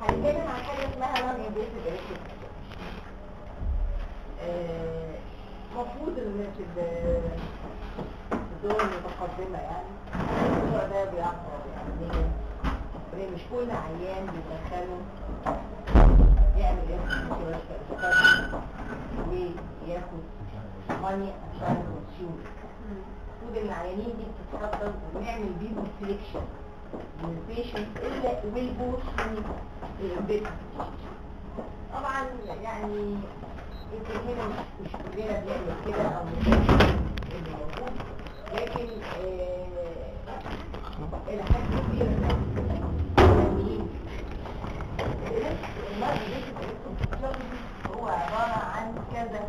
هنتكلم عن حاجه اسمها نون انفيسيف المفروض ان في ال- في الدول المتقدمه يعني الموضوع ده بيعصر يعني ليه؟ مش كل عيان بيدخله يعمل ايه وياخد ماني عشان كونسيوم المفروض ان العيانين دي بتتفضل ونعمل بيهم سيلكشن من البيشنت الا will go through البيت طبعا يعني يمكن هنا مش مش كلنا بنعمل كده او مش اللي موجود لكن آه، الى حد كبير مهمين المرض ده هو عبارة عن كذا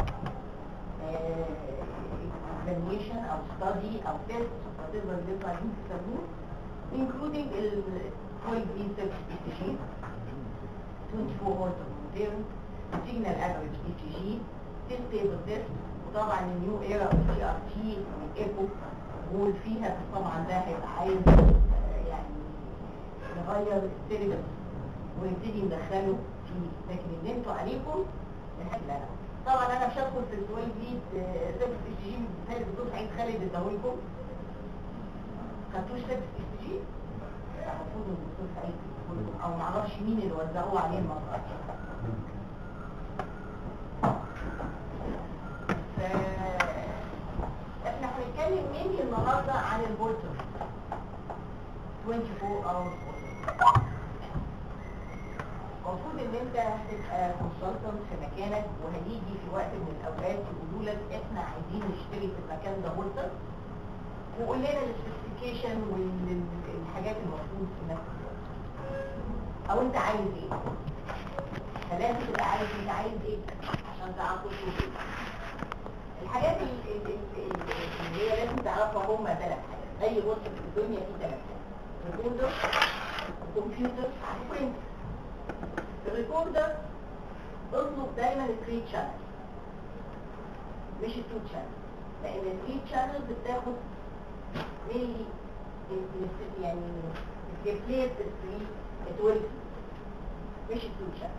examination او study او test whatever اللي انتوا عايزين تسموه including ال 12 B certification 24 hours of monitoring signal average ECG test table test وطبعا النيو ايرا او تي ار تي والايكو وول فيها طبعا ده هيبقى عايز آه، يعني نغير السيلبس ونبتدي ندخله فيه لكن اللي انتوا عليكم الحاجة لا لا طبعا انا مش هدخل في السؤال دي سيرفس اس جي مثال الدكتور سعيد خالد اداهولكم خدتوش سيرفس اس جي المفروض الدكتور سعيد يديهولكم، او معرفش مين اللي وزعوه عليه المره احنا هنتكلم مني النهارده عن البورتر 24 hours المفروض ان انت هتبقى كونسلتنت في مكانك وهيجي في وقت من الاوقات يقولوا لك احنا عايزين نشتري في المكان ده هولتر وقول لنا السبيسيفيكيشن والحاجات المفروض انك تطلبها. او انت عايز ايه فلازم تبقى عارف انت عايز ايه عشان تعرف تطلب ايه الحاجات ال- ال- ال- ال- اللي هي لازم تعرفها هم ثلاث حاجات اي بص في الدنيا في ثلاث حاجات ريكوردر كمبيوتر برنتر الريكوردر اطلب دايما الثري شانل مش التو شانل لان الثري شانل بتاخد ملي يعني ريبليس الثري 12 مش التو شانل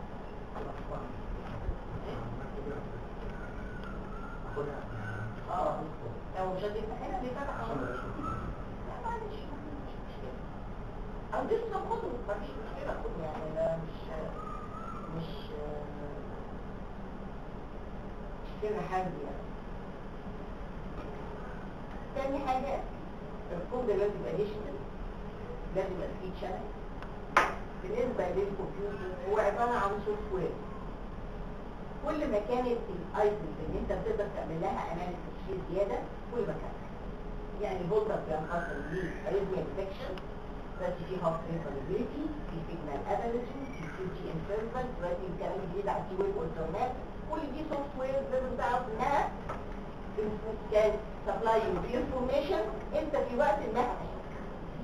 اه لو مش هتفتحنا بفتح لا معلش مش مشكله او لسه خده مفيش مشكله خده يعني ده مش مش مش كده حاجه يعني تاني حاجه الكود لازم يبقى ديجيتال لازم يبقى فيه شانل بالنسبه للكمبيوتر هو عباره عن سوفت وير كل ما كانت الايتمز اللي انت بتقدر تعمل لها اناليسيس فيه زياده كل ما كانت يعني هولدر بينقسم لاريزميا انفكشن بس في هارت ريت فاليبيليتي في سيجنال ابيليتي في سي تي انترفال دلوقتي الكلام الجديد على التي ويب والترنات كل دي سوفت وير لازم تعرف انها كان سبلاي انفورميشن انت في وقت ما هتحتاجها.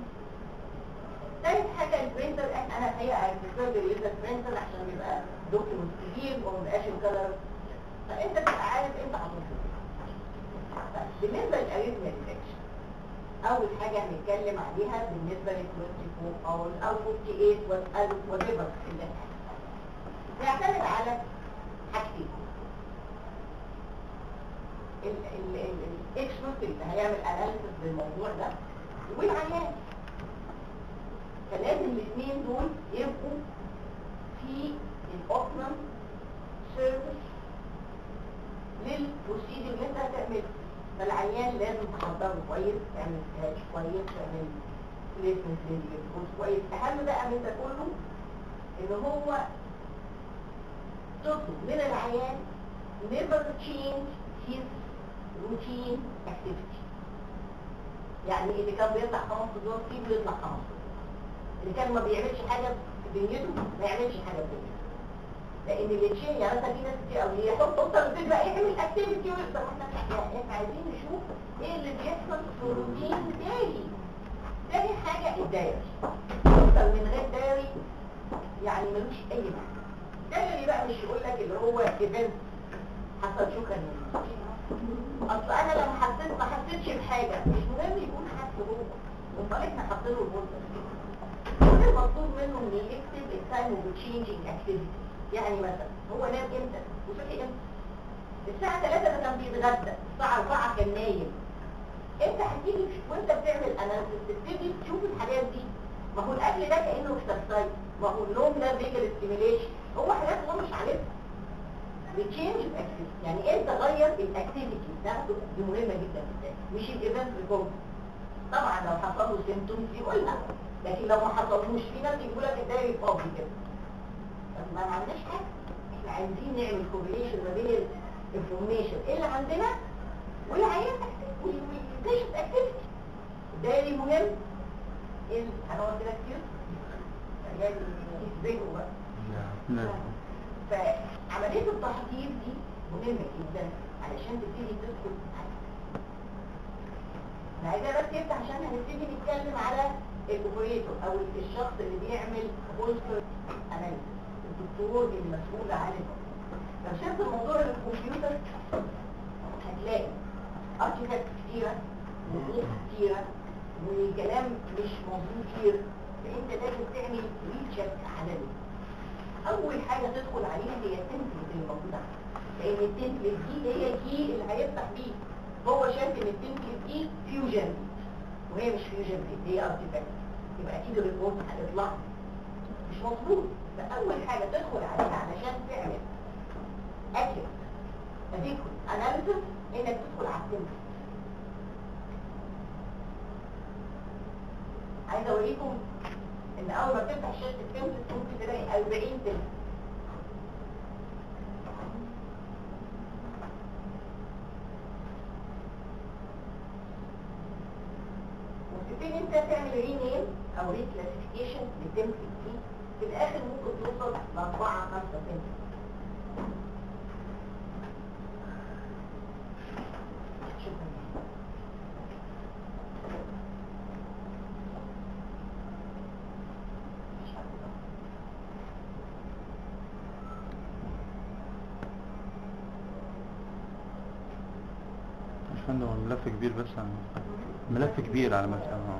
تالت حاجه البرينتر انا الحقيقه اي بريفير باليوزر برينتر عشان يبقى دوكيومنت كبير وما يبقاش الكلر فانت تبقى عارف انت هتوصل طيب، بالنسبه للاريثميا ديتكشن اول حاجه هنتكلم عليها بالنسبه لل 24 او او 48 وات ايفر اللي بيعتمد على حاجتين الاكسبرت اللي هيعمل اناليسيس للموضوع ده والعيان فلازم الاثنين دول يبقوا في الاوبنم سيرفيس للبروسيدر اللي انت هتعمله فالعيان لازم تحضره كويس تعمل سكاتش كويس تعمل بليسمنت للجلوكوز كويس اهم بقى من ده كله ان هو تطلب من العيان never change his routine activity يعني اللي كان بيطلع خمس دور فيه بيطلع خمس دور اللي كان ما بيعملش حاجه في دنيته ما يعملش حاجه في دنيته لان اللي تشيل يعني مثلا في ناس كتير قوي يحط اوضه البيت بقى يعمل اكتيفيتي ويقدر احنا يعني احنا عايزين نشوف ايه اللي بيحصل في روتين دايري تاني حاجه الدايري اكتر من غير دايري يعني ملوش اي معنى الدايري بقى مش يقول لك اللي هو ايفنت حصل شكرا اصل انا لما حسيت ما حسيتش بحاجه مش مهم يكون حاسس هو امال احنا حاطين له البولتر كل المطلوب منه ان يكتب التايم اوف تشينجينج اكتيفيتي يعني مثلا هو نام امتى وصحي امتى الساعة 3 ده كان بيتغدى الساعة 4 كان نايم انت هتيجي وانت بتعمل اناليسيس تبتدي تشوف الحاجات دي ما هو الاكل ده كانه اكسرسايز ما هو النوم ده فيجر ستيميليشن هو حاجات هو مش عارفها بتشينج الاكتيفيتي يعني انت غير الاكتيفيتي بتاعته دي مهمه جدا جدا مش الايفنت ريكورد طبعا لو حصل له سيمتومز يقولها لكن لو ما حصلوش في ناس يقول لك الدايري فاضي كده طب ما عندناش حاجه احنا عايزين نعمل كورليشن ما بين الانفورميشن اللي عندنا والعيان والبيشنت اكتيفيتي الدايري مهم ال هنقعد كده كتير عيال يسبقوا بقى نعم فعملية التحضير دي مهمة جدا علشان تبتدي تدخل انا عايزاه بس يفتح عشان هنبتدي نتكلم على الاوبريتور او الشخص اللي بيعمل هولستر اناليسيس الدكتور المسؤول عن الموضوع لو شفت الموضوع الكمبيوتر هتلاقي ارتيفاكت كتيرة ونقوط كتيرة وكلام مش مظبوط كتير فانت لازم تعمل ريتشيك عددي اول حاجة تدخل عليها هي التمبلت اللي موجودة عندك لان التمبلت دي هي الكي اللي هيفتح بيه هو شايف ان التمبلت دي فيوجن وهي مش فيوجن هي ارتيفاكت يبقى اكيد الريبورت هيطلع مش مظبوط فاول حاجة تدخل عليها علشان تعمل اكيد اديكم اناليسيس انك تدخل على التمبلت عايزه اوريكم ان اول ما تفتح شاشه التمبلت ممكن تلاقي 40 تمبلت وتبتدي انت تعمل رينيم او ريكلاسيفيكيشن للتمبلت دي في الاخر ممكن توصل لاربعه خمسه تمبلت شكرا مش فندم هو الملف كبير بس عن ملف كبير على مكتب اه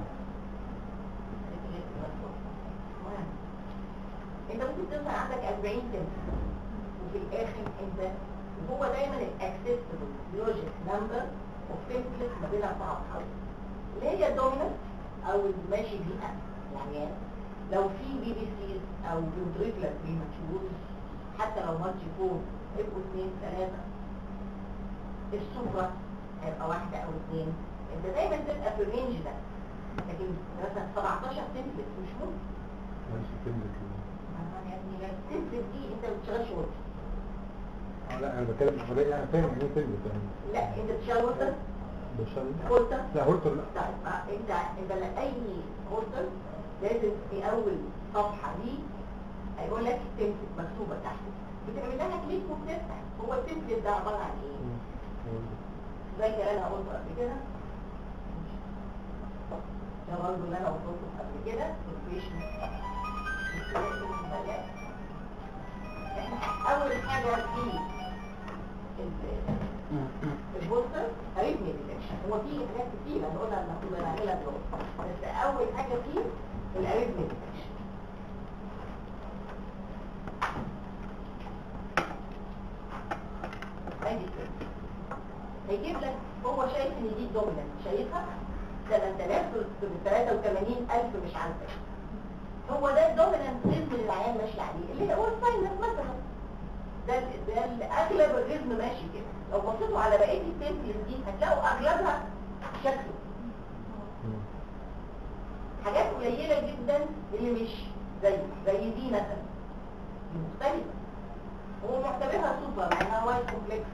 انت ممكن توصل عندك 40 تم وفي الاخر انت وهو دايما الاكسبتبل لوجيك نمبر اوف تمبلت ما بين اربعه وخمسه اللي هي الدوميننت او الماشي بيها يعني لو في بي بي سيز او فنتريكولار بريماتشورز حتى لو مالتي فور يبقوا اثنين ثلاثه السوبر هيبقى واحده او اثنين انت دايما تبقى في الرينج ده لكن مثلا 17 تمبلت مش ممكن ماشي كلمة يعني لا التمبلت دي انت ما بتشتغلش وورد لا انا بتكلم حوالي انا فاهم ايه كلمة يعني لا انت بتشتغل وورد بشر هولتر لا هولتر لا طيب آه، انت انت لا اي هولتر لازم في اول صفحه دي هيقول لك التمبلت مكتوبه تحت بتعمل لها كليك وبتفتح هو التمبلت ده عباره عن ايه؟ زي اللي انا قلته قبل كده ده برضه اللي انا قلته قبل كده الفيشن احنا اول حاجه في ال- البوستر هيبني ديتكشن هو في حاجات كتير هنقولها ان كنا نعملها دلوقتي بس اول حاجه فيه الاريثمي ديتكشن ادي كده هيجيب لك هو شايف ان دي الدومينانت شايفها 383000 مش عارفه هو ده الدومينانت ريزم اللي العيان ماشي عليه اللي هو الساينس مثلا ده ال- ده ال- اغلب الريزم ماشي كده لو بصيتوا على بقيه التمبلز دي هتلاقوا اغلبها شكله حاجات قليله جدا اللي مش زي زي دي مثلا دي مختلفه هو معتبرها سوبر مع انها وايت كومبلكس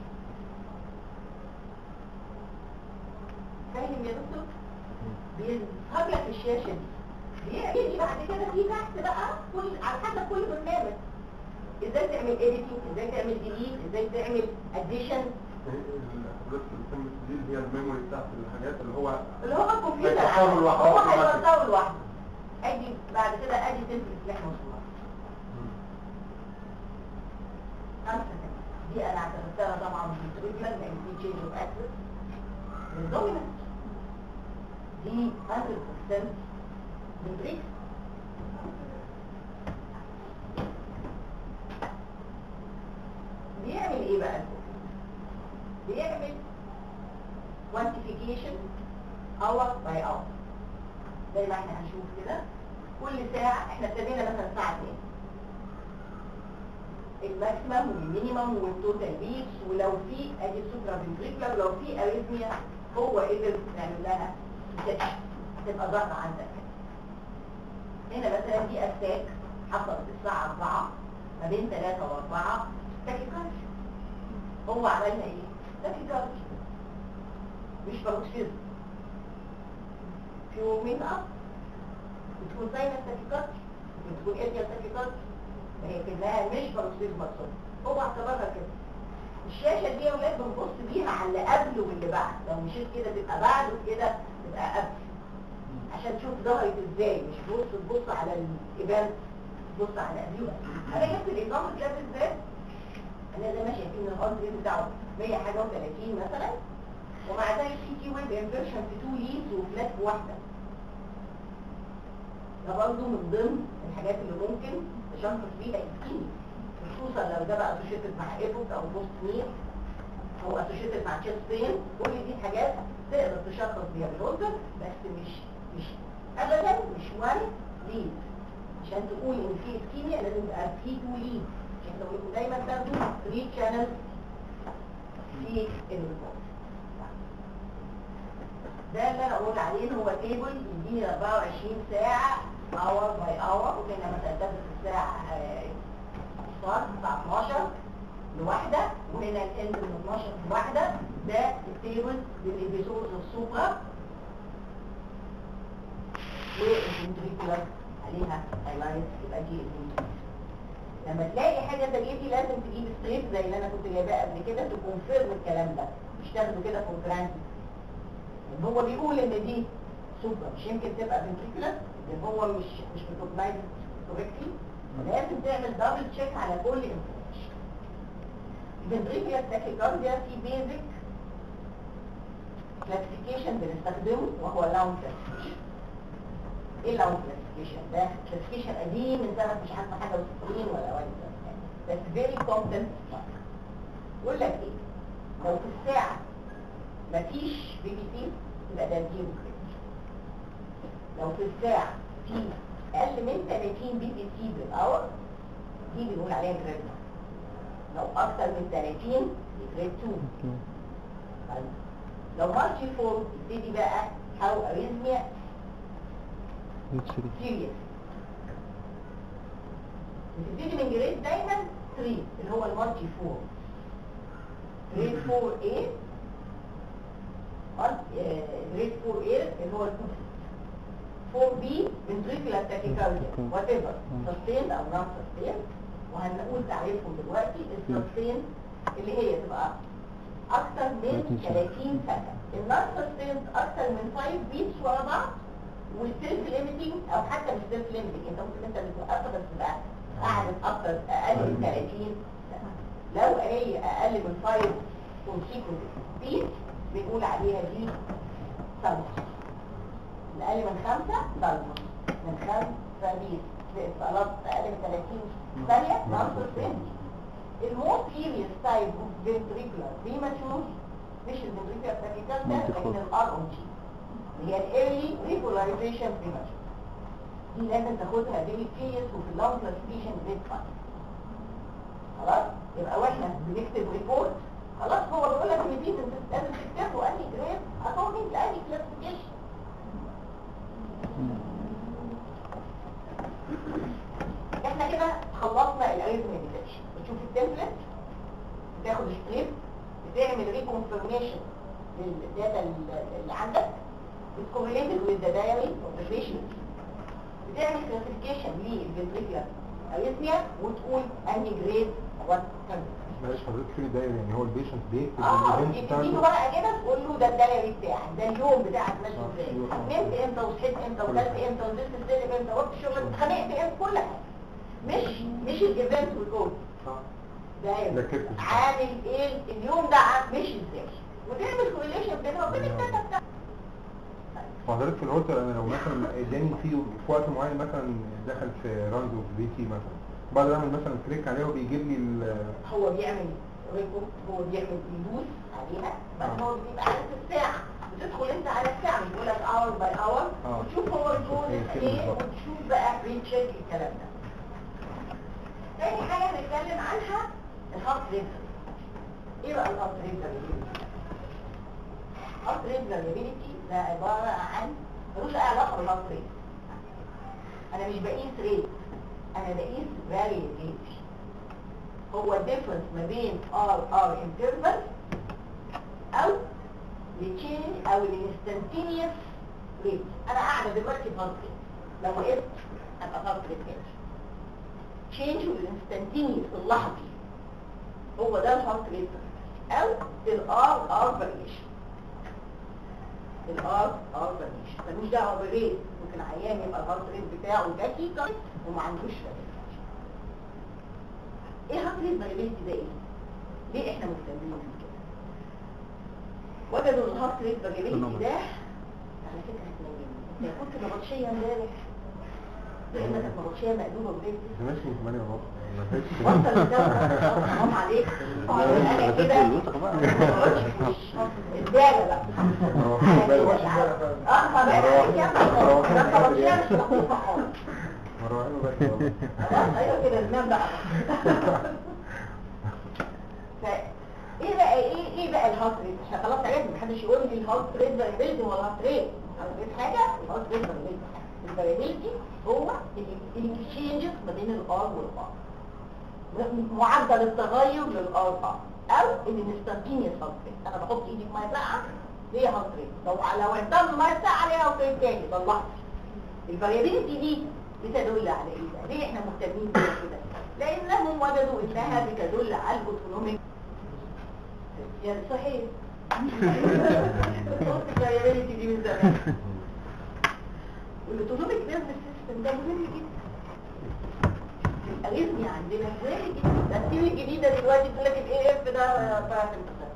فاهم يا دكتور بيظهر لك الشاشه دي بيجي بعد كده في تحت بقى كل على حسب كل برنامج ازاي تعمل editing ازاي تعمل delete ازاي تعمل addition الحضرتك الكلمة دي اللي هي الميموري بتاعت الحاجات اللي هو اللي هو الكمبيوتر هيوصله لوحده هو automatic. هيوصله لوحده ادي بعد كده ادي تمبلت اللي احنا وصلنا خمسة كمان. دي انا اعتبرتها طبعا بالتريجلر لان في تشينج اوف اكسس للدومينانت دي 100% بالبريكس ايه بقى بيعمل quantification hour by hour زي ما احنا هنشوف كده كل ساعة احنا ابتدينا مثلا الساعة 2 الماكسيمم والمينيمم والتوتال بيتس ولو في ادي السوبرا فنتريكولار ولو في اريثميا هو قدر يعمل لها detection. تبقى ظاهرة عندك هنا مثلا دي اتاك حصلت الساعة 4 ما بين 3 و4 تاكيكارد هو عملنا ايه؟ تاكيكارد مش باروكسيزم في ومين اب بتكون زي التاكيكارد بتكون اريا التاكيكارد هي كلها مش باروكسيزم مقصود هو اعتبرها كده الشاشة دي يا ولاد بنبص بيها على اللي قبله واللي بعد لو مشيت كده تبقى بعده كده تبقى قبل عشان تشوف ظهرت ازاي مش تبص تبص على الايفنت تبص على قبله انا جبت الاكزامبل كده ازاي انا زي ما شايفين الهارد ريت بتاعه 100 حاجه و30 مثلا ومع ذلك في تي ويب انفيرشن في 2 ليدز وفلات واحده ده برضه من ضمن الحاجات اللي ممكن تشخص بيها الكيمي خصوصا لو ده بقى اسوشيتد مع ايبوك او بوست نير او اسوشيتد مع تشيست بين كل دي حاجات تقدر تشخص بيها الهولدر بس مش مش ابدا مش وان ليد عشان تقول ان في اسكيميا لازم يبقى في تو ليد عشان لو يبقوا دايما تاخدوا 3 شانل في الريبورت ده اللي انا اقول عليه ان هو تيبل يديني 24 ساعه اور باي اور وكنا مثلا تدرس الساعه آه، ستارت الساعه 12 لواحده وهنا الاند من 12 لواحده ده التيبل للابيسودز السوبر والفنتريكولار عليها هايلايت يبقى دي الفنتريكولار لما تلاقي حاجه زي دي لازم تجيب ستريب زي اللي انا كنت جايباه قبل كده تكونفيرم الكلام ده مش تاخده كده فور جرانتد هو بيقول ان دي سوبر مش يمكن تبقى فنتريكولار لان هو مش مش بتوكلايز كوريكتلي لازم تعمل دبل تشيك على كل انفورميشن الفنتريكولار تاكيكارديا في بيزك كلاسيفيكيشن بنستخدمه وهو لاون كلاسيفيكيشن ايه لاون كلاسيفيكيشن ده كلاسيفيكيشن قديم من سنه مش عارفه حاجه و60 ولا ولا بس فيري كومبتنت يقول لك ايه لو في الساعه مفيش بي بي سي يبقى ده زيرو كريت لو في الساعه في اقل من 30 بي بي سي بالاور دي بنقول عليها جريد لو اكتر من 30 دي جريد 2 طيب لو مارشي فور يبتدي بقى هاو اريزميا سيريس بتبتدي من جريد دايما 3 اللي هو المارشي 4 جريد 4 A جريد 4 A اللي هو الكوس 4 B ventricular tachycardia whatever sustained او non sustained وهنقول تعريفهم دلوقتي السستين اللي هي تبقى اكتر من 30 سنه النون سستيند اكتر من 5 بيتس ورا بعض والسيلف ليميتنج او حتى مش سيلف ليميتنج انت ممكن انت اللي توقفها بس تبقى قعدت اكتر اقل من 30 سنه لو هي اقل من 5 consecutive beats بنقول عليها دي سلمس الاقل من 5 سلمس من 5 بيت خلاص اقل من 30 ثانيه نون سستيند الموت سيريس تايب اوف فنتريكولار بريماتور مش الفنتريكولار تاكيكارديا لكن الار او جي اللي هي الايرلي ريبولايزيشن بريماتور دي لازم تاخدها فيري سيريس وفي اللونج كلاسيفيكيشن جريد 5 خلاص يبقى واحنا بنكتب ريبورت خلاص هو بيقول لك ان دي لازم تكتبه انهي جريد اكوردنج لانهي كلاسيفيكيشن احنا كده خلصنا الاريزم ديتكشن بتشوف التمبلت بتاخد ستريب بتعمل ريكونفirmation للداتا اللي عندك بتكوريليتد وذ ذا دايري اوف ذا بيشنت بتعمل كلاسيفيكيشن للفنتريكولار اريثميا وتقول انهي جريد وات كان معلش حضرتك في داير يعني هو البيشنت بيكتب اه الايفنت تديله بتاعته ورقه كده تقول له ده الدايري بتاعك ده اليوم بتاعك ماشي آه، ازاي اليوم. نمت امتى وصحيت امتى وكلت امتى ونزلت السلم امتى ورحت الشغل اتخانقت امتى كل حاجه مش مش الايفنت والجول آه. دايري ذاكرته. عامل ايه اليوم ده عام مشي ازاي وتعمل كورليشن بينها وبين الداتا بتاعتك وحضرتك في الهوتل انا لو مثلا اداني فيه في وقت معين مثلا دخل في رانز اوف بي تي مثلا بعد ما اعمل مثلا كليك عليه وبيجيب لي ال- هو بيعمل ريكو هو بيعمل بيدوس عليها بس هو بيبقى عارف الساعة بتدخل انت على الساعة بيقول لك اور باي اور آه. وتشوف هو الجول هي كده ايه بالظبط. وتشوف بقى ريتشيك الكلام ده تاني حاجة هنتكلم عنها الهارت ريت ايه بقى الهارت ريت فاريبيليتي الهارت ريت فاريبيليتي ده عبارة عن ملوش اي علاقة بالهارت ريت انا مش بقيس ريت انا بقيس فاريبيليتي هو الديفرنس ما بين ار ار انترفال او التشينج او الانستنتينيوس ريت انا قاعده دلوقتي في هارت ريت لو وقفت ابقى هارت ريت كده تشينج الانستنتينيوس اللحظي هو ده الهارت ريت او الار ار فاريشن الار ار فاريشن ملوش دعوه بالريت ممكن عيان يبقى الهارت ريت بتاعه دقيقه وما عندوش فاريشن ايه هارت ريت فاريبيلتي ده ايه ليه احنا مهتمين بيه كده وجدوا الهارت ريت فاريبيلتي ده على فكره هتلاقيني انت كنت نبطشيه امبارح لانك كانت نبطشيه مقلوبه بجد ده ماشي من 8 ونص ما فيش بطل الدورة حرام عليك انا كده الوسخ بقى. الدالة بقى اه طب انا كده ده نبطشيه مش لطيفه خالص مروحين بس والله. خلاص ايوه كده ننام بقى ف ايه بقى ايه ايه بقى الهارت ريت احنا خلاص عرفنا محدش يقول لي الهارت ريت فاريبيلتي ولا الهارت ريت الهارت ريت حاجه الهارت ريت فاريبيلتي حاجه الفاريبيلتي هو الاكسشينجز ما بين الار والار معدل التغير للار ار او الانستنتينيوس هارت ريت انا بحط ايدي في ميه ساقعه ليه هارت ريت لو لو اهتم ميه ساقعه ليها هارت ريت تاني طلعت الفاريابيلتي دي بتدل على ايه بقى؟ ليه احنا مهتمين بيها كده لانهم وجدوا انها بتدل على الاوتونوميك يعني صحيح قلت الفاريابيلتي دي من زمان والاوتونوميك نيرفس سيستم ده مهم جدا الاريثميا عندنا مهم جدا ده الثيوري الجديده دلوقتي تقول لك الاي اف ده باراسمباثيك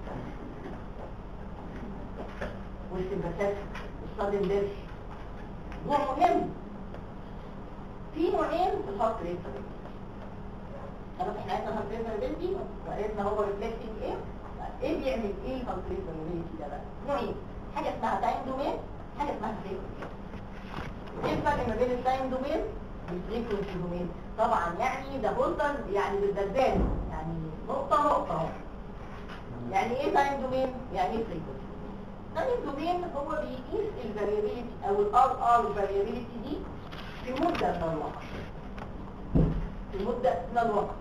والسمباثيك والصادم ديرش نوع مهم في نوعين في الهارت ريت خلاص احنا عرفنا الهارت ريت فاريبيلتي وعرفنا هو ريفلكتنج ايه ايه بيعمل ايه الهارت ريت فاريبيلتي ده بقى نوعين حاجه اسمها تايم دومين حاجه اسمها فريكونسي ايه الفرق ما بين التايم دومين والفريكونسي دومين طبعا يعني ده بولتن يعني بالدبان يعني نقطه نقطه اهو يعني ايه تايم دومين يعني ايه فريكونسي تايم دومين هو بيقيس الفاريابيلتي او الار ار فاريابيلتي دي في مده من الوقت في مده من الوقت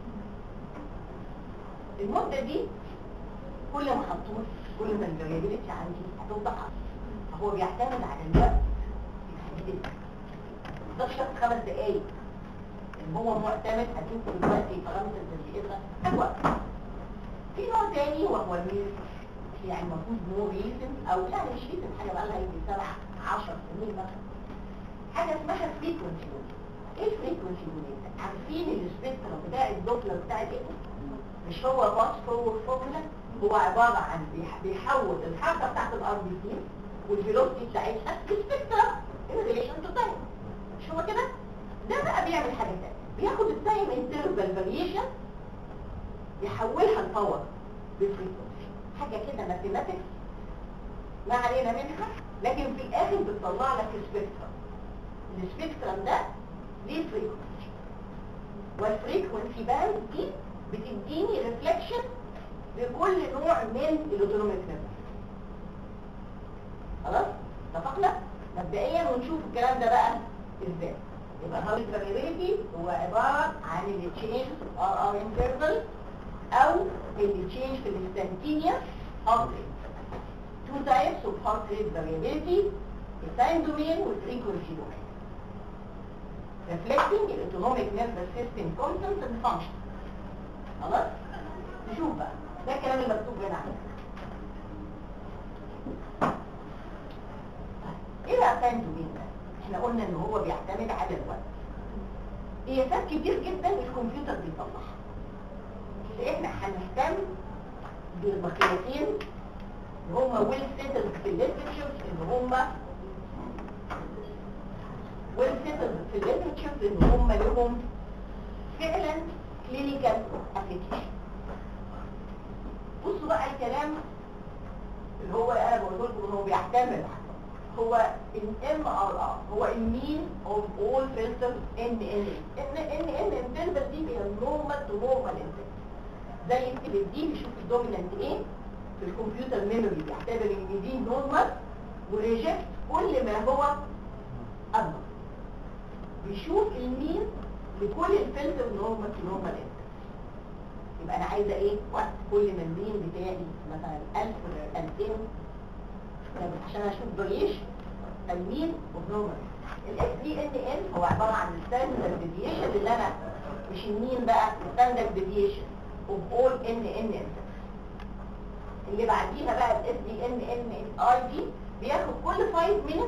المده دي كل ما حطوه كل ما الفاريابيلتي عندي هتوضح فهو بيعتمد على الوقت الحديد ده شرط خمس دقايق ان هو معتمد هتشوفه دلوقتي بارامترز اللي ايه الوقت في نوع تاني وهو الميل يعني المفروض مور ريزن او يعني مش ريزن حاجه بقى لها يجي سبع 10 سنين مثلا حاجه اسمها فريكونسي ايه الفريكونسي دي عارفين السبيكترم بتاع الدوبلر بتاع الاسم مش هو باس فور فورمولا هو عباره عن بيح- بيحول الحركه بتاعت الار بي سي والفيلوسيتي بتاعتها لسبيكترم ان ريليشن تو تايم مش هو كده ده بقى بيعمل حاجه تانية بياخد التايم انترفال فاريشن يحولها لباور بالفريكونسي حاجه كده ماثيماتكس ما علينا منها لكن في الاخر بتطلع لك سبيكترم السبيكترم ده ليه فريكونسي والفريكونسي باند دي بتديني ريفلكشن لكل نوع من الاوتونوميك نيرفس خلاص اتفقنا مبدئيا ونشوف الكلام ده بقى ازاي يبقى الهارت فاريبيليتي هو عباره عن التشينج ار ار انترفال او التشينج في الانستنتينيوس هارت ريت two types of heart rate variability the time domain والfrequency domain reflecting the autonomic nervous system content and function خلاص نشوف بقى ده الكلام المكتوب هنا عليه ايه بقى time domain ده احنا قلنا ان هو بيعتمد على الوقت قياسات كتير جدا الكمبيوتر بيطلعها بس احنا هنهتم بالمقياسين اللي هم ويل سيتلد في الليترشر اللي هم ويل سيتلد في الليترشر ان هم لهم فعلا كلينيكال ابلكيشن بصوا بقى الكلام اللي هو انا بقول لكم هو بيعتمد هو الام ار ار هو المين اوف اول فلترز ان ان ان ان ان انترفال دي هي النورمال تو نورمال انترفال زي اللي دي بيشوف الدومينانت ايه في الكمبيوتر ميموري بيعتبر ان دي نورمال وريجكت كل ما هو اكبر بيشوف المين لكل الفلتر نورمال تو نورمال انترفال يبقى انا عايزه ايه وقت كل ما المين بتاعي مثلا 1000 ولا 2000 طب عشان اشوف فاريشن المين والنورمال الاس دي ان ان هو عباره عن الستاندرد ديفيشن اللي انا مش المين بقى الستاندرد ديفيشن اوف اول ان ان ان اللي بعديها بقى الاس دي ان ان اي دي بياخد كل 5 مينتس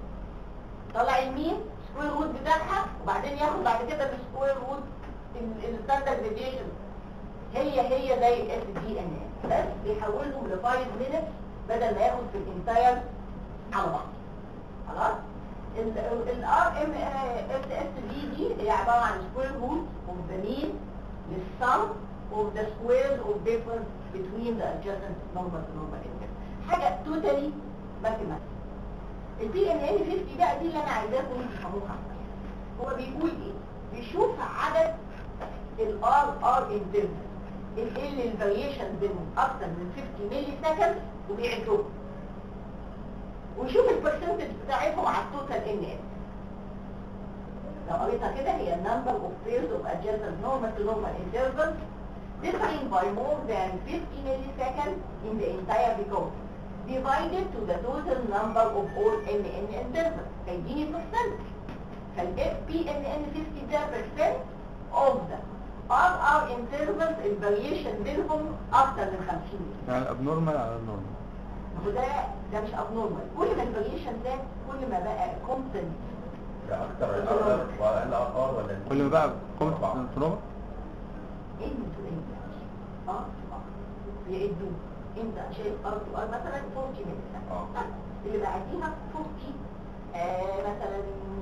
طلع المين سكوير روت بتاعها وبعدين ياخد بعد كده السكوير روت الستاندرد ديفيشن هي هي زي الاس دي ان ان بس بيحولهم ل 5 مينتس بدل ما ياخد في الانتاير على بعض خلاص الار ام اس اس دي دي هي عباره عن سكوير روت اوف ذا مين للسم اوف ذا سكوير اوف difference between the adjacent number to number interval حاجه توتالي ماثيماتيك البي ان ان 50 بقى دي اللي انا عايزاكم تفهموها هو بيقول ايه بيشوف عدد الار ار انترفال اللي الفاريشن بينهم اكتر من 50 ملي سكند وبيعدهم ويشوف البرسنتج بتاعتهم على التوتال ان ان لو قريتها كده هي number of pairs of adjacent normal to normal intervals differing by more than 50 milliseconds in the entire record divided to the total number of all n n intervals هيديني percentage فال PNN 50 ده percent of the RR intervals الفاريشن بينهم اكتر من 50 يعني الابنورمال على النورمال هو ده ده مش ابنورمال كل ما الفاريشن ده كل ما بقى كونستنت اكتر الاقل واقل اقار ولا كل ما بقى كومنت في نورمال ان تو ان اه اه يعدوا انت شايف ار تو ار مثلا 40 ملي اه. اللي بعديها 40 آه مثلا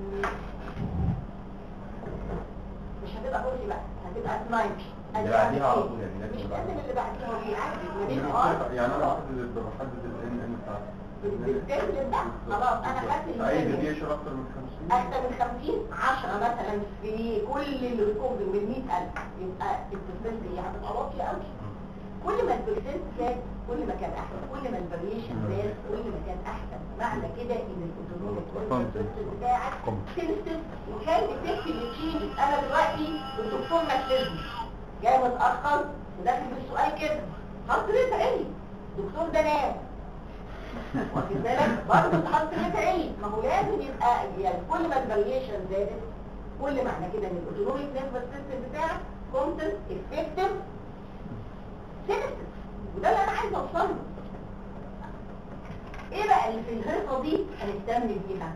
مش هتبقى 40 بقى هتبقى 90 اللي بعديها على طول يعني لازم مش اللي لازم بعديها. اللي بعديها هو بيعدي ما بين ار يعني انا بحدد بحدد الان ان بتاعتي بالتابلت ده خلاص انا خدت اي المثال. ديفيشن اكتر من 50 أكثر من 50 10 مثلا في كل الركوب من 100000 يبقى البرسنت دي هتبقى واطية قوي كل ما البرسنت زاد كل ما كان أحسن كل ما الفاريشن زاد كل ما كان أحسن معنى كده إن الاوتونوميك Content. بتاعك Content. سنسيتيف وكان افكت اللي انا دلوقتي الدكتور نفذني جاي متأخر وداخل بالسؤال كده حط ريت عيني الدكتور ده نام واخد بالك برضه تحط ريت عيني ما هو لازم يبقى يعني كل ما الفاريشن زادت كل معنى كده ان الاوتونوميك نيرفس سيستم بتاعك كونتنت افكتيف سينستيف وده اللي انا عايز اوصله ايه بقى اللي في الهرطه دي هنهتم بيها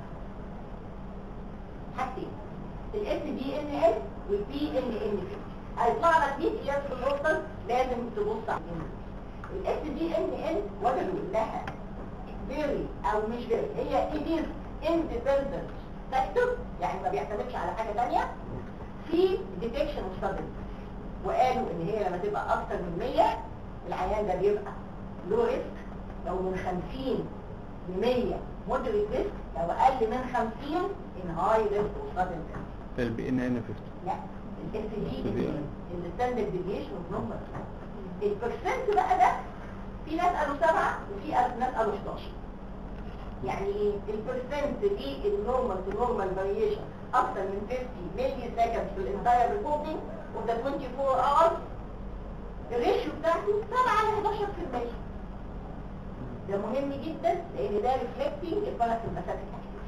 حاجتين الاس دي ان ان والبي ان ان هيطلع لك 100 قياس في النقطه لازم تبص عليهم الاس دي ان ان وجدوا انها فيري او مش فيري هي ايديز اندبندنت فاكتور يعني ما بيعتمدش على حاجه ثانيه في ديتكشن اوف سادن وقالوا ان هي لما تبقى اكتر من 100 العيان ده بيبقى لو ريسك لو من 50 ل 100 مودريت ريسك لو اقل من 50 ان هاي ريسك وسادن البي ان ان 50 لا الاس دي دي. الستاندرد ديفيشن اوف نمبر البرسنت بقى ده في ناس قالوا سبعة وفي ناس قالوا 11 يعني ايه البرسنت في النورمال تو نورمال فاريشن اكتر من 50 ملي سكند في الانتاير ريبورتنج اوف ذا 24 اورز الريشيو بتاعته 7 ل 11% ده مهم جدا لان ده ريفلكتنج الباراسمباثيك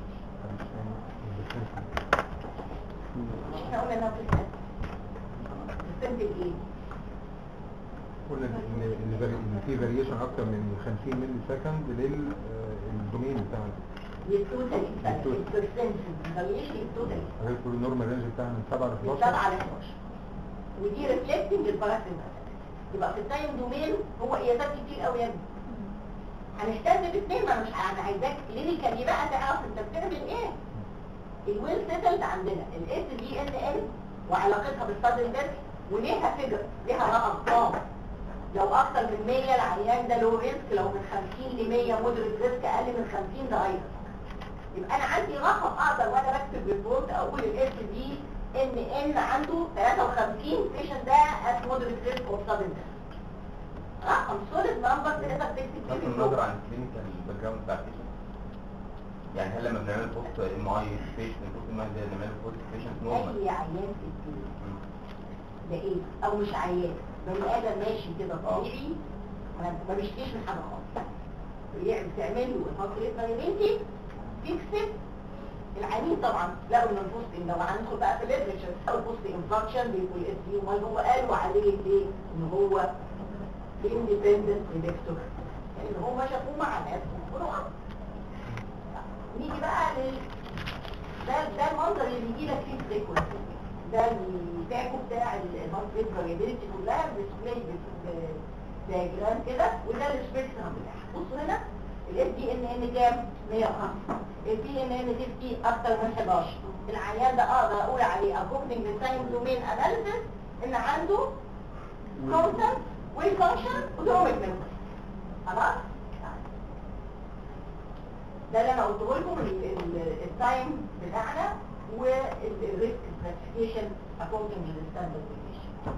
مش احنا قلنا انها بتسال بتسال ايه قلنا ان ان فاري- إن في فاريشن اكتر من 50 ملي سكند للدومين بتاعنا للتوتال للتوتال. البرسنت فاريشن التوتال غير كل النورمال رينج بتاعنا من 7 ل من 11 7 ل 11 ودي ريفلكتنج الباراسمباثيك يبقى في التايم دومين هو قياسات كتير قوي يا ابني هنهتم باثنين ما أنا مش انا عايزاك كلينيكالي بقى تعرف انت بتعمل ايه الويل سيتلد عندنا الاس دي ان ان وعلاقتها بالصدر ده وليها فيجر ليها ارقام لو اكتر من 100 العيان ده لو ريسك لو من 50 ل 100 مودريت ريسك اقل من 50 ده هاي يبقى انا عندي رقم اقدر وانا بكتب ريبورت اقول الاس دي ان ان عنده 53 بيشنت ده از مودريت ريسك اور سادن رقم سوليد نمبر تقدر تكتب بغض فيه النظر بالظبط. عن الكلينيكال باك جراوند بتاع البيشنت يعني هل لما بنعمل بوست ام اي بيشنت بوست ام اي ده بنعمل بوست بيشنت نورمال اي عيان في الدنيا ده ايه او مش عيان بني ادم ماشي كده طبيعي ما ما بيشتكيش من حاجه خالص يعني بتعمل له الهارت ريت فاريبيلتي تكسب العيانين طبعا لقوا ان البوست لو هندخل بقى في الليترشر او البوست انفكشن بيقول الاس دي امال هو قالوا عليه ليه ان هو اندبندنت بريدكتور يعني ان هم شافوه مع ناس وقالوا نيجي بقى لل ده ده المنظر اللي بيجي لك فيه الفريكونسي ده التاكو بتاع الهارت ريت فاريبيلتي كلها ديسبلاي دياجرام كده وده السبيكترم بتاعها بصوا هنا الاس دي ان ان كام 105 البي ان ان دي اكتر من 11 العيان ده اقدر اقول عليه according to time domain analysis ان عنده content والفانكشن وتروميك ميموري خلاص ده اللي انا قلته لكم التايم بتاعنا والريسك كلاسيفيكيشن according to the standard deviation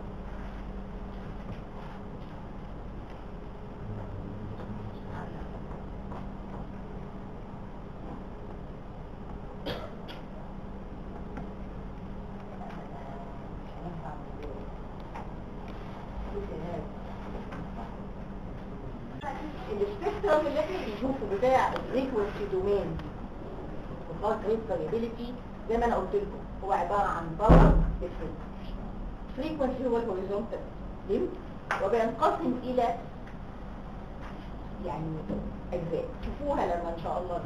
السبيكترم اللي احنا بنشوفه بتاع الفريكونسي دومين والهارت ريت فاريبيليتي زي ما انا قلت لكم هو عباره عن باور ديفرنس فريكونسي هو الهوريزونتال ليم وبينقسم الى يعني اجزاء شوفوها لما ان شاء الله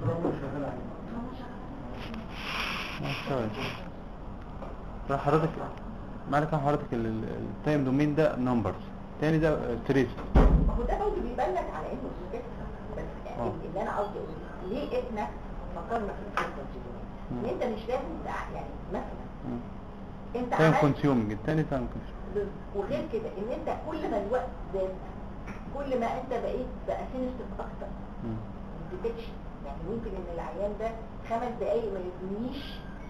طيب راح حضرتك معنى كان حضرتك ال- ال- التايم دومين ده نمبرز تاني ده تريس ما هو ده برضه بيبان لك على انه سبيكترم بس آه. اللي انا قصدي اقوله ليه احنا فكرنا في الفريكونسي دومين مم. ان انت مش لازم تع- يعني مثلا انت تايم عملت كونسيومنج التاني تايم كونسيومنج وغير كده ان انت كل ما الوقت زاد كل ما انت بقيت بقى سنسيتيف اكتر ديتكشن يعني ممكن ان العيان ده خمس دقايق ما يدونيش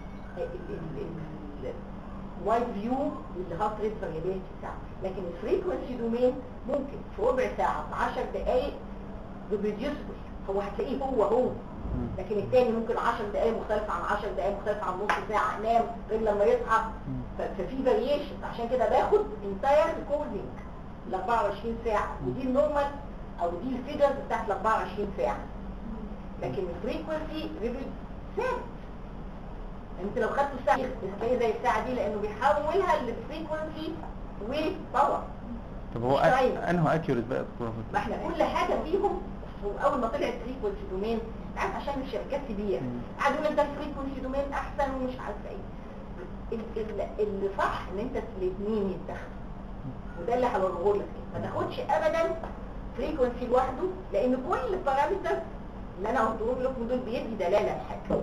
الوايد فيو للهارت ريت فاريبيلتي بتاعه لكن الفريكونسي دومين ممكن في ربع ساعه في 10 دقايق ريديوسبل هو هتلاقيه هو هو لكن التاني ممكن 10 دقايق مختلفة عن 10 دقايق مختلفة عن نص ساعة نام غير لما يصحى ف- ففي فاريشن عشان كده باخد انتاير ريكوردنج ل 24 ساعة ودي النورمال او دي الفيجرز بتاعت ال 24 ساعة لكن الفريكونسي ثابت انت لو خدت الساعة هتلاقي زي الساعة دي لانه بيحولها لفريكونسي وباور طب هو مش طيب. أك- انه اكيوريت بقى ما احنا كل حاجة فيهم اول ما طلعت فريكونسي دومين عارف عشان الشركات تبيع مم. قاعد يقول لك ده الفريكونسي دومين احسن ومش عارفه ايه ال- ال- اللي صح ان انت الاثنين يتاخدوا وده اللي هوريه لك ما تاخدش ابدا فريكونسي لوحده لان كل بارامتر اللي انا قلته لكم دول بيدي دلاله لحاجه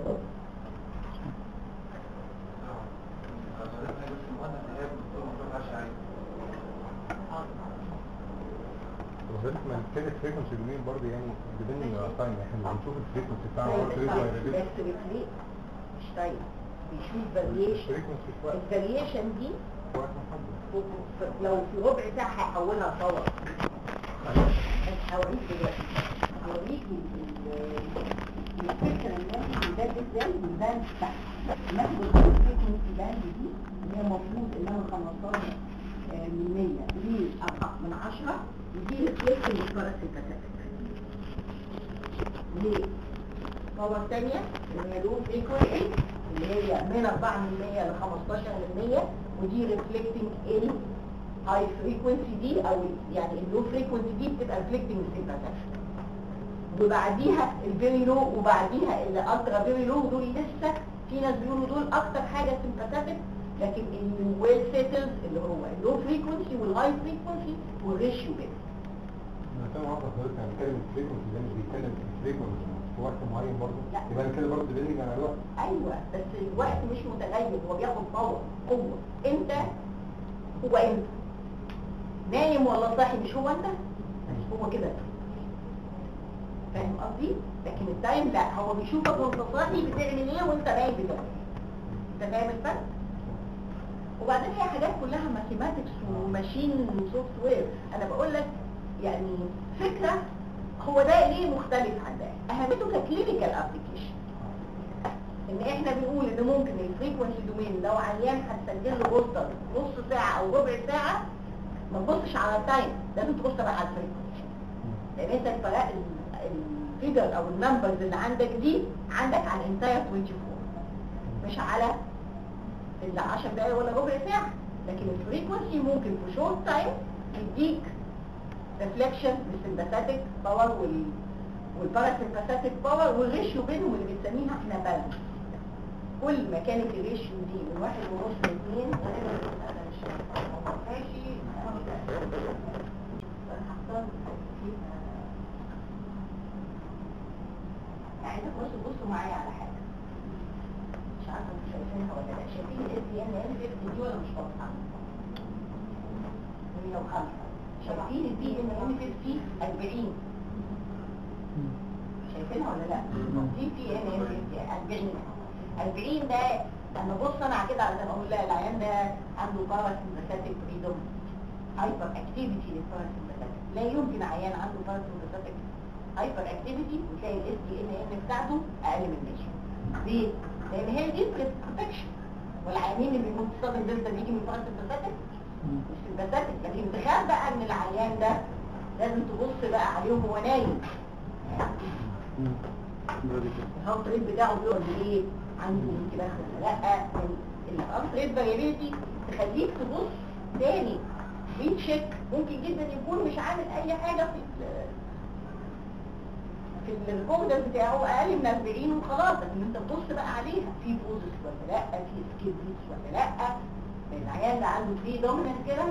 وذلك ما كانت فريكونسي دومين برضه يعني ديبندنج على تايم احنا مش بنشوف الفريكونسي بتاع طيب الهارت ريت طيب فاريبيلتي بس بتلاقي مش طيب بيشوف فاريشن الفريكونسي في وقت الفاريشن دي في وقت محدد لو في ربع ساعة هيحولها باور بس هوريك دلوقتي هوريك الفكرة الناتج الباند ازاي الباند بتاعها الناتج الفريكونسي باند دي اللي هي المفروض انها 15 آه، من 100 دي أربعة من 10 ودي ريفليكشن الباراسيمباتيك ليه؟ باور ثانية اللي هي لو فريكونسي اللي هي من 4 من 100 ل 15 من 100 ودي ريفلكتنج ال هاي فريكونسي دي او يعني اللو فريكونسي دي بتبقى ريفلكتنج السيمباثيك وبعديها الفيري لو وبعديها الالترا فيري لو دول لسه في ناس بيقولوا دول اكتر حاجه سيمباثيك لكن الويل سيتلز اللي هو اللو فريكونسي والهاي فريكونسي والريشيو كده انا فاهم واحد حضرتك يعني بيتكلم الفريكونسي ده مش بيتكلم الفريكونسي في وقت معين برضه لا. يبقى انا كده برضه ديبندنج على الوقت ايوه بس الوقت مش متغير هو بياخد باور قوه انت هو انت نايم ولا صاحي مش هو انت هو كده فاهم قصدي لكن التايم لا هو بيشوفك وانت صاحي بتعمل ايه وانت نايم بتعمل انت فاهم الفرق وبعدين هي حاجات كلها ماثيماتكس وماشين سوفت وير انا بقول لك يعني فكره هو ده ليه مختلف عن ده اهميته ككلينيكال ابلكيشن ان احنا بنقول ان ممكن الفريكونسي دومين لو عيان هتسجل له بوستر نص ساعه او ربع ساعه ما تبصش على التايم لازم تبص بقى على الفريكونسي لان انت الفرق الفيجر او النمبرز اللي عندك دي عندك على الانتاير 24 مش على ال 10 دقايق ولا ربع ساعه لكن الفريكونسي ممكن في شورت تايم يديك ريفليكشن بالسمباثيك باور وال والباراسمباثيك باور والريشيو بينهم اللي بنسميها احنا بالانس كل ما كانت الريشيو دي من واحد ونص لاثنين انا مش ماشي انا مش انا هختار يعني انت بصوا بصوا معايا على حاجه مش عارفه انتوا شايفينها ولا لا شايفين الاس دي ان ان 50 دي ولا مش واضحه 105 شايفين البي ان ان 50 40 شايفينها ولا لا دي بي ان ان 40 40 ده لما بص انا كده علشان اقول لا العيان ده عنده باراسمباثيك فريدوم هايبر اكتيفيتي للباراسمباثيك لا يمكن عيان عنده باراسمباثيك هايبر اكتيفيتي وتلاقي الاس دي ان ان بتاعته اقل من 100 ليه؟ لان هي دي بروتكشن والعيانين اللي بيموت صدر دلتا بيجي من باراسمباثيك مش الباثيك لكن تخيل بقى ان العيان ده لازم تبص بقى عليه وهو نايم الهارت ريت بتاعه بيقعد ايه عنده انتباه ولا لا الهارت ريت فاريبيليتي تخليك تبص تاني بيتشيك ممكن جدا يكون مش عامل اي حاجه في ال- في الريكوردر بتاعه اقل من 40 وخلاص لكن انت تبص بقى عليها في بوزس ولا لا في سكيب بيتس ولا لا العيان اللي عنده فيه دوميننت كده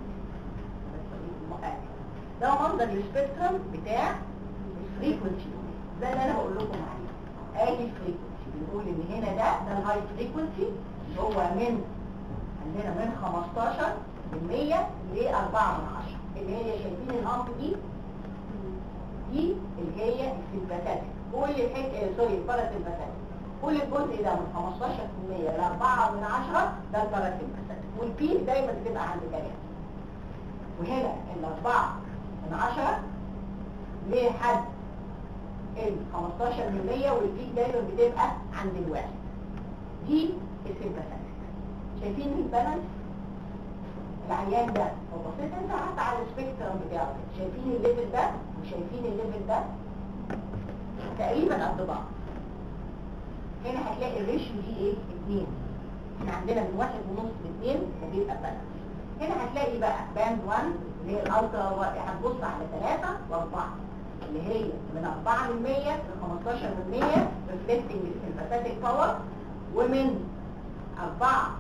ده منظر السبيكترم بتاع الفريكونسي ده اللي انا بقول لكم عليه ادي الفريكونسي بنقول ان هنا ده ده الهاي فريكونسي اللي هو من عندنا من 15 من 100 ل 4 من 10 اللي هي شايفين الهامب دي دي اللي هي السمباثيك كل الحته سوري الباراسمباثيك كل الجزء ده من 15% ل 4 من 10 ده الباراسمباثيك والبيك دايما بتبقى عند 3 وهنا ال 4 من 10 لحد ال 15 من 100 والبيك دايما بتبقى عند الواحد دي السمباثيك شايفين البالانس العيان ده لو بصيت انت حتى على السبيكترم بتاعه شايفين الليفل ده وشايفين الليفل ده تقريبا قد بعض هنا هتلاقي الريشيو دي ايه؟ اتنين احنا عندنا من واحد ونص لاثنين وبيبقى بالانس هنا هتلاقي بقى باند 1 اللي هي الالترا هتبص على 3 و4 اللي هي من 4 من 100 ل 15 من 100 ريفلكتنج السمباثيك باور ومن 4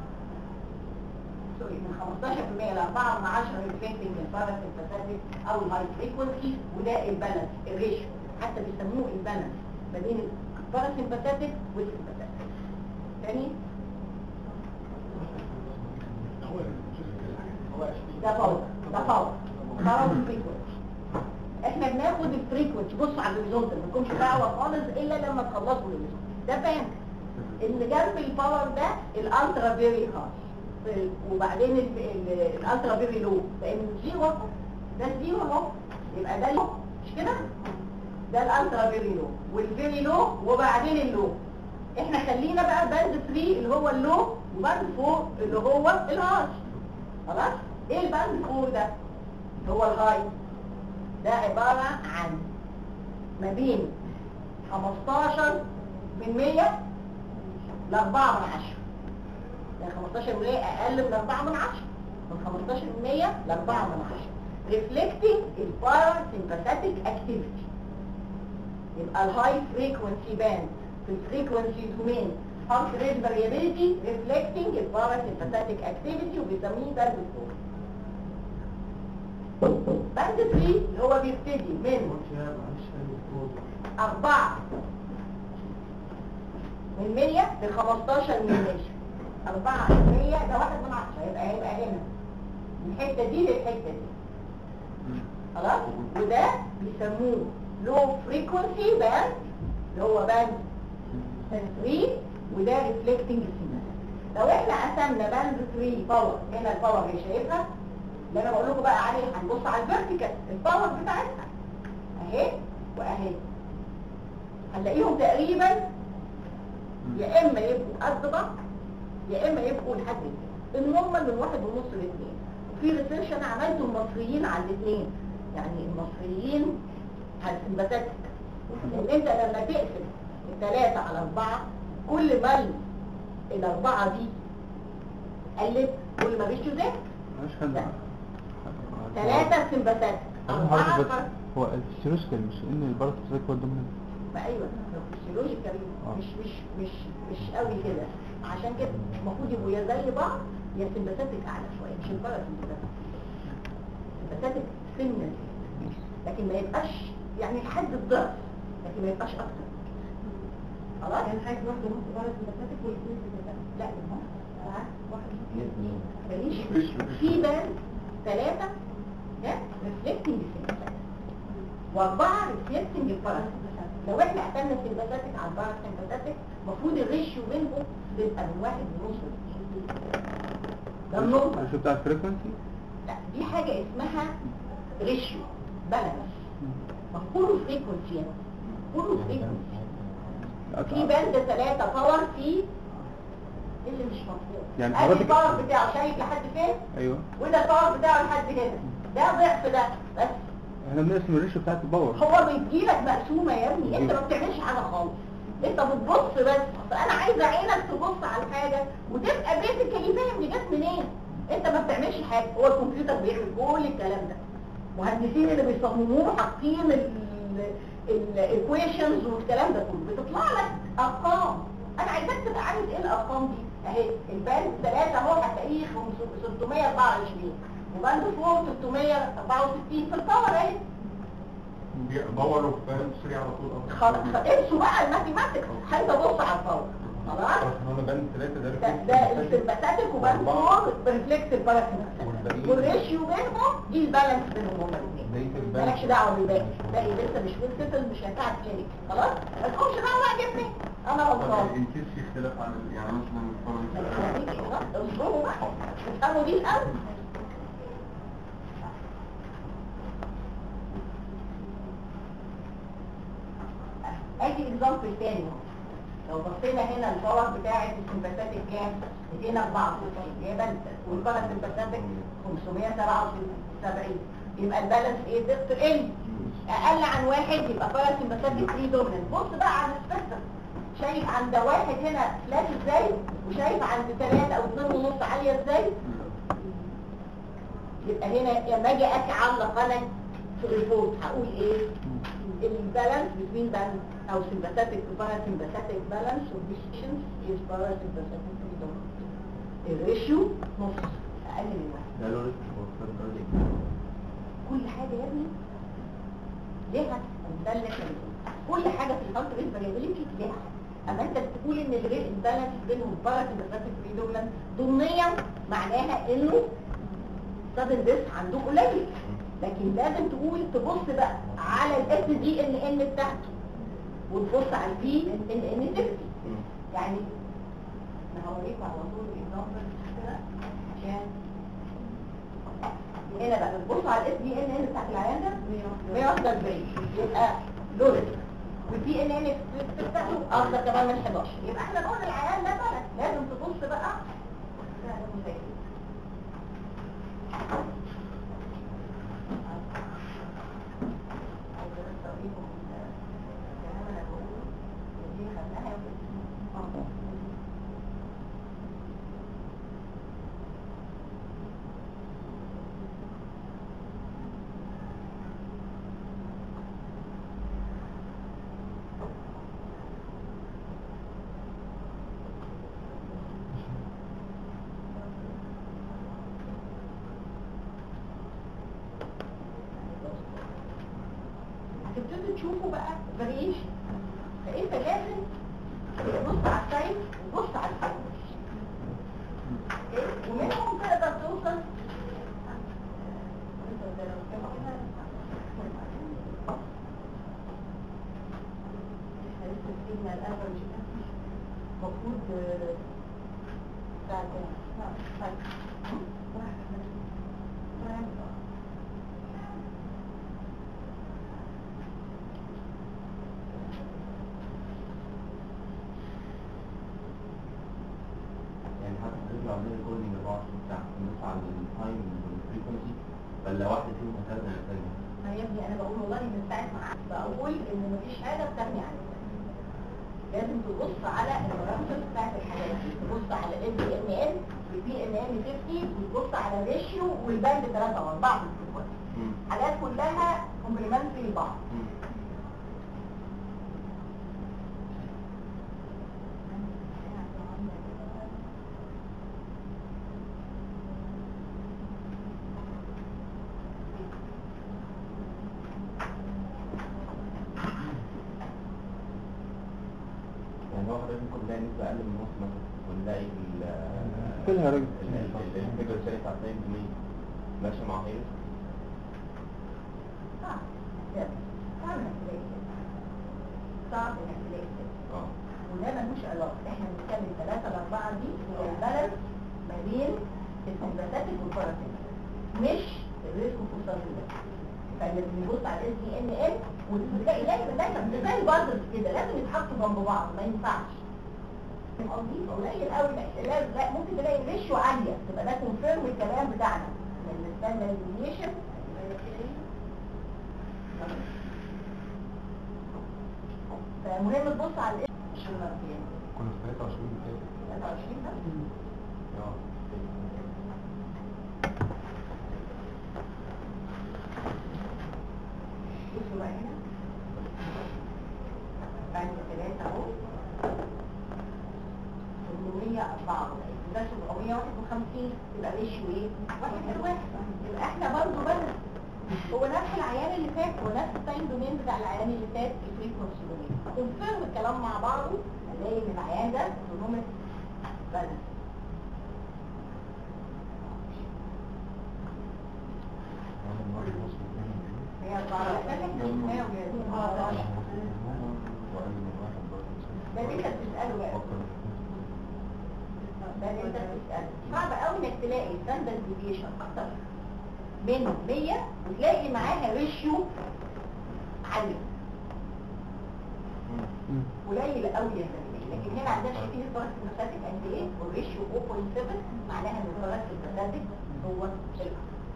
سوري من 15% ل 4 من 10 ريفلكتنج الباراسمباثيك او الهاي فريكونسي وده البالانس الريشيو حتى بيسموه البالانس ما بين الباراسمباثيك والسمباثيك تاني ده باور ده باور باور فريكونسي احنا بناخد الفريكونسي بصوا على الهوريزونتال ما تكونش دعوه خالص الا لما تخلصوا الهوريزونتال ده بان اللي جنب الباور ده الالترا فيري هاي وبعدين ال- ال- الالترا فيري لو لان الزيرو ده الزيرو اهو يبقى ده لو مش كده ده الالترا فيري لو والفيري لو وبعدين اللو احنا خلينا بقى باند 3 اللي هو اللو وباند 4 اللي هو الهاي خلاص ايه الباند 4 ده اللي هو الهاي ده عبارة عن ما بين 15 من 100 ل 4 من 10 يعني 15 من 100 اقل من 4 من 10 من 15 من 100 ل 4 من 10 reflecting البارا sympathetic activity يبقى الهاي فريكونسي باند في الفريكونسي دومين هارت ريت فاريابيلتي ريفلكتنج البارا sympathetic activity وبيسميه باند 4 باند 3 اللي هو بيبتدي من 4 من 100 ل 15 من 100 4 من 100 ده واحد من 10 يبقى هيبقى هنا الحته دي للحته دي خلاص وده بيسموه لو فريكونسي باند اللي هو باند سنسري وده ريفلكتنج سيجنال لو احنا قسمنا باند 3 باور هنا الباور اللي شايفها اللي انا بقول لكم بقى عليه هنبص على الفيرتيكال الباور بتاعتها اهي واهي هنلاقيهم تقريبا يا اما يبقوا قد بعض يا اما يبقوا لحد كده النورمال من واحد ونص لاثنين وفي ريسيرش انا عملته المصريين على الاثنين يعني المصريين هالسمباتيك لان انت لما تقسم الثلاثة على اربعة كل ما ال- الاربعة دي قلت كل ما بيشوا زاد مش حد ثلاثة سمباتيك أربعة أربعة بس فر- هو الفسيولوجيكال مش ان الباراسيتيك هو الدومينانت ما ايوه فيسيولوجيكال آه. مش مش مش مش قوي كده عشان كده المفروض يبقوا يا زي بعض يا سمباتيك اعلى شويه مش الباراسمباتيك سمباتيك سنة لكن ما يبقاش يعني لحد الضعف لكن ما يبقاش اكتر خلاص يعني حاجه واحده نص باراسمباتيك والاثنين سمباتيك لا ما هو واحد اثنين ماليش في بال ثلاثه ده ريفلكتنج سمباتيك واربعه ريفلكتنج الباراسمباتيك لو احنا قسمنا السمباتيك على الباراسمباتيك المفروض الريشيو بينهم بيبقى من واحد ونص لاثنين ده النورمال شو بتاع الفريكونسي لا دي حاجة اسمها ريشيو بالانس ما كله فريكونسي كله فريكونسي في بند ثلاثة باور في اللي مش مفهوم يعني ادي حضرتك- الباور بتاعه شايف لحد فين ايوه وده الباور بتاعه لحد هنا ده ضعف ده بس احنا بنقسم الريشيو بتاعت الباور هو بيديلك مقسومة يا ابني انت ما بتعملش حاجة خالص انت بتبص بس فانا عايزة عينك تبص على الحاجة وتبقى بيتك فاهم دي جت منين انت ما بتعملش حاجة هو الكمبيوتر بيعمل كل الكلام ده مهندسين اللي بيصمموه حاطين الايكويشنز والكلام ده كله بتطلع لك ارقام انا عايزاك تبقى عارف ايه الارقام دي اهي الباند 3 اهو هتلاقيه 624 وباند فوق 664 في الباور اهي دوروا في فاهم سريع على طول خلاص انسوا بقى الماثيماتكس عايزه ابص على الباور خلاص احنا بند ثلاثة ده ده ده السمباتيك وباند فوق بريفلكس الباراسمباتيك والباقيين- والريشيو بينهم دي البالانس بينهم هما الاثنين بقية البند مالكش دعوه بالباقي الباقي لسه مش ويل سيتل مش هينفع كلينيك خلاص ما تقومش دعوه بقى جبني انا غلطان ان كيس في اختلاف عن ال- يعني مثلا اصبروا بقى افهموا دي الاول ادي اكزامبل تاني لو بصينا هنا الباور بتاعت السمباتيك كام 294 جايبه والباراسمباتيك 577 يبقى البالانس ايه تقل اقل عن واحد يبقى باراسمباتيك 3 دوميننت بص بقى على السبيكتر شايف عند واحد هنا فلاش ازاي وشايف عند ثلاثة او اثنين ونص عالية ازاي يبقى هنا لما اجي اعلق انا في الريبورت هقول ايه البالانس between balance او sympathetic to parasympathetic balance of decisions is parasympathetic predominant الريشيو نص اقل من واحد ده له ريسك وفرق كل حاجة يا ابني ليها ده اللي احنا بنقوله كل حاجة في الهارت ريت فاريابيليتي ليها اما انت بتقول ان الريت البالانس بينهم باراسمباتيك بريدومينانت ضمنيا معناها انه سادن ديس عنده قليل لكن لازم تقول تبص بقى على الاس دي ان ان بتاعته وتبص على البي ان ان 60 يعني انا هوريكم على طول اكزامبل كده عشان هنا بقى بتبصوا على الاس دي ان ان بتاعت العيان ده 141 يبقى لو ريسك والدي ان ان بتاعته افضل كمان من 11 يبقى احنا نقول العيان ده بقى لازم تبص بقى ده مذاكر. عايزة بس أوريكم الكلام اللي أنا بقوله. ودي خدناها يوم الاثنين. آه. هتبتدوا تشوفوا بقى فاريشن فانت لازم تبص على السايز وتبص على الفيرمش ومنهم تقدر توصل الافرج المفروض آه، بتاع كام؟ لا، طيب. هم؟ واحد. واحد. يعني حتى حضرتك لو عملنا ريكوردنج 24 ساعة بنبص على التايم والفريكونسي فلا واحدة فيهم هتلزم الثانية ما يا ابني انا بقول والله من ساعه ما قعدت بقول ان مفيش حاجه بتغني عن الثانيه لازم تبص على البارامترز بتاعت الحاجات دي تبص على ال بي ان ان والبي ان ان 50 وتبص على الريشيو والباند 3 و4 في الفريكونسي حاجات كلها كومبلمنتري لبعض يعني هو حضرتك ممكن نلاقي نسبة أقل من نص مثلا ونلاقي ال كلها رجل. الفيجر الثاني بتاع التايم دومين ماشي مع غيره صعب صعب صعب انك تلاقي كده صعب انك تلاقي كده اه وده ملوش علاقه احنا بنتكلم ثلاثة لأربعة دي هي البالانس ما بين السمباثيك والباراسيمباثيك مش الريسك والفوسفاتيد فاللي بنبص على الاس دي ان ام وتلاقي لازم دايما ده زي البازلز كده لازم يتحطوا جنب بعض ما ينفعش فاهم قصدي؟ قليل قوي لا لا- لا ممكن تلاقي الريشيو عاليه تبقى ده كونفيرم الكلام بتاعنا من الستاندرد ديفيشن فمهم تبص على الاس مش المرتين كنا في 23 كده 23 ده اه بصوا بقى هنا بعد ثلاثة اهو 844 ده 751 يبقى ريشيو ايه؟ واحد غير واحد يبقى احنا برضه بس هو نفس العيان اللي فات هو نفس التايم دومين بتاع العيان اللي فات الفريكونسي دومين كونفيرم الكلام مع بعضه هنلاقي ان العيان ده اوتونوميك بالانس عامل واحد ونص واثنين هي 14 وأقل من واحد برضه ده اللي انت بتسأله بقى فكر ده اللي انت بتسأله صعب قوي انك تلاقي ستاندرد ديفيشن اكتر من 100 وتلاقي معاها ريشيو عالية قليل قوي يا زميلي لكن هنا عندنا شايفين الفرق المساتك قد ايه والريشيو 0.7 معناها ان الفرق المساتك هو الأكتر.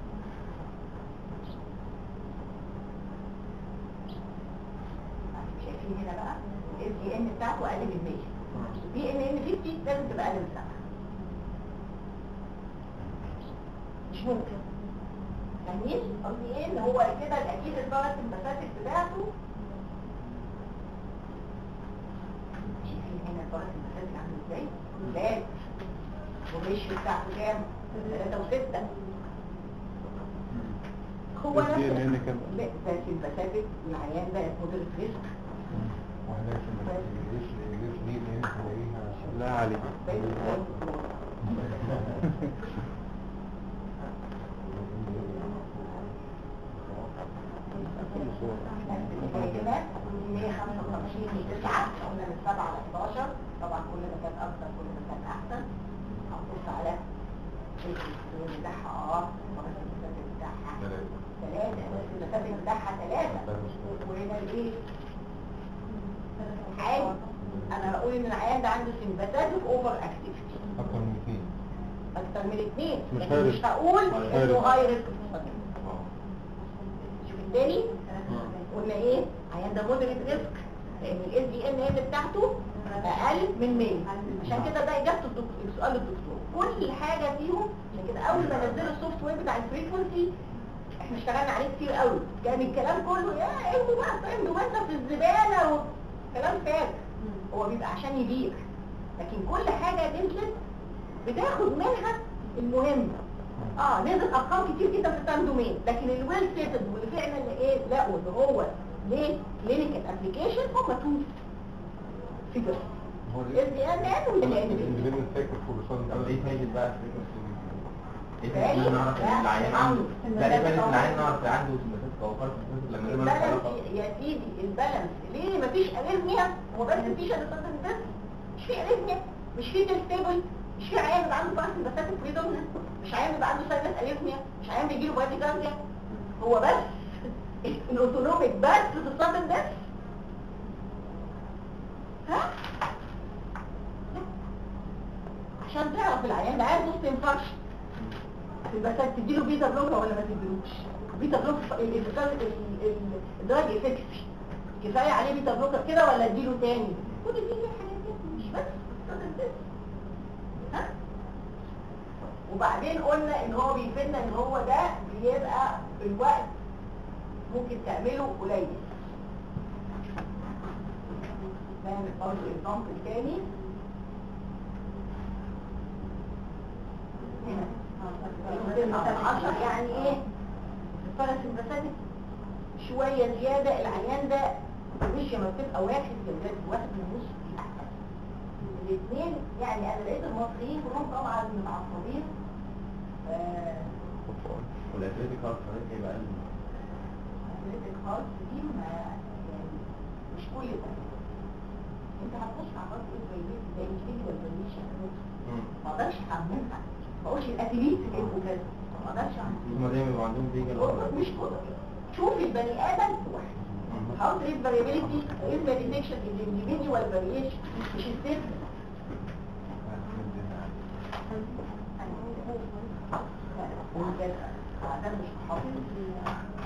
شايفين هنا بقى الاس دي ان بتاعته اقل من 100 البي ان ان 50 لازم تبقى اقل من 7 مش ممكن فاهمين قصدي ايه ان هو كده اكيد الفرق المساتك بتاعته شايفين هنا الفرق المساتك عامل ازاي؟ لا والريشيو بتاعته كام؟ 3 و6 هو بس دي نفس لأن كام؟ لا بس المسافة والعيان ده موديل ريسك واحدة في الجيش الجيش دي اللي هنا تلاقيها لا عليك هنا 155 9 قلنا من 7 ل 11 طبعا كل ما كان اكتر كل ما كان احسن هنبص على الكنترول بتاعها اه خلاص المسافة بتاعها ثلاثة. ثلاثة المسافة بتاعها ثلاثة وهنا الايه؟ عادي انا هقول ان العيان ده عنده سمباتاتيك اوفر اكتيفيتي أكتر من اثنين اكتر من اثنين مش لكن هاي مش ريسك. هقول مش هاي انه ريسك. هاي ريسك اه شوف التاني قلنا ايه عيان ده مودريت ريسك لان الاس دي ان ام بتاعته اقل من 100 عشان كده ده اجابه الدكتور سؤال الدكتور كل حاجه فيهم عشان كده اول ما نزلوا السوفت وير بتاع الفريكونسي احنا اشتغلنا عليه كتير قوي كان الكلام كله يا انتوا بقى انتوا بس في الزباله وكلام فارغ هو بيبقى عشان يبيع لكن كل حاجه نزلت بتاخد منها المهم اه نزل ارقام كتير جدا في التايم دومين لكن الويل سيتد واللي فعلا ايه لقوا ان هو ليه كلينيكال ابلكيشن هم تو فيجرز هو ال دي ان ان وال ان الاندبندنت فاكر فور طب ليه فايدة بقى الفريكونسي إذا كنا نعرف إن العيان عنده لا يبقى إن العيان نعرف عنده سماتات أو فرق سماتات لما نبقى البالانس نعرف يا سيدي البالانس ليه مفيش اريزميا هو بس مفيش انستاتين بس مش في اريزميا مش في تستيبل مش في عيان بيبقى عنده بارسن بس بريدومنس مش عيان بيبقى عنده سايلنت اريزميا مش عيان بيجيله بادي جارديا هو بس الاوتونوميك بس في السادن بس ها لا. عشان تعرف العيان ده عايز نص ينفعش يبقى انت تديله بيتا بلوكر ولا ما تديلوش بيتا بلوكر الدراج افكتي كفايه عليه بيتا بلوكر كده ولا اديله تاني خد اديله الحاجات دي مش بس استخدم بس. ها وبعدين قلنا ان هو بيفيدنا ان هو ده بيبقى الوقت ممكن تعمله قليل نعمل برضه اكزامبل تاني هنا 10 يعني ايه الباراسمباثيك شويه زياده العيان ده مش لما بتبقى واحد جلدات واحد ونص دي احسن الاثنين يعني انا لقيت المصريين كلهم طبعا متعصبين آه، والأثليتيك هارت ريت هيبقى أقل الريتك هارت دي ما يعني مش كل ده انت هتخش على الرد ايه زي زي الفيديو والفينيشن ما اقدرش اعملها ما اقولش الاثليت يبقوا كده ما اقدرش اعملها هما دايما بيبقى عندهم فيجن قدرة مش قدرة شوف البني ادم لوحده هاوس ريت فاريبيليتي از فاريبيشن از individual variation مش السيف ده مش حافظ